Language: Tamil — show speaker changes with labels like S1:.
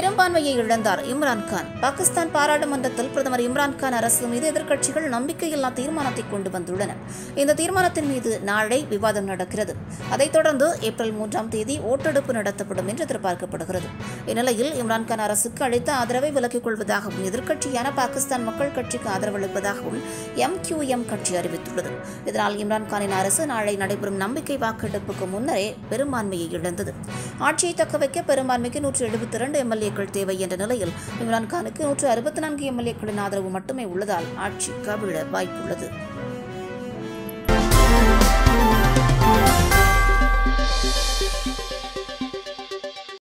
S1: பெரும்பான்மையை இழந்தார் இம்ரான்கான் பாகிஸ்தான் பாராளுமன்றத்தில் பிரதமர் இம்ரான்கான் அரசு மீது எதிர்க்கட்சிகள் நம்பிக்கையில்லா தீர்மானத்தை கொண்டு வந்துள்ளன இந்த தீர்மானத்தின் மீது நாளை விவாதம் நடக்கிறது அதைத் தொடர்ந்து ஏப்ரல் மூன்றாம் தேதி ஓட்டெடுப்பு நடத்தப்படும் என்று எதிர்பார்க்கப்படுகிறது இந்நிலையில் இம்ரான்கான் அரசுக்கு அளித்த ஆதரவை விலக்கிக் கொள்வதாகவும் எதிர்க்கட்சியான பாகிஸ்தான் மக்கள் கட்சிக்கு ஆதரவளிப்பதாகவும் எம்கியூஎம் கட்சி அறிவித்துள்ளது இதனால் இம்ரான்கானின் அரசு நாளை நடைபெறும் நம்பிக்கை வாக்கெடுப்புக்கு முன்னரே பெரும்பான்மையை இழந்தது ஆட்சியை தக்கவைக்க பெரும்பான்மைக்கு நூற்று எழுபத்தி இரண்டு எம்எல்ஏக்கள் தேவை என்ற நிலையில் இம்ரான்கானுக்கு நூற்று அறுபத்தி நான்கு எம்எல்ஏக்களின் ஆதரவு மட்டுமே உள்ளதால் ஆட்சி கவிழ வாய்ப்புள்ளது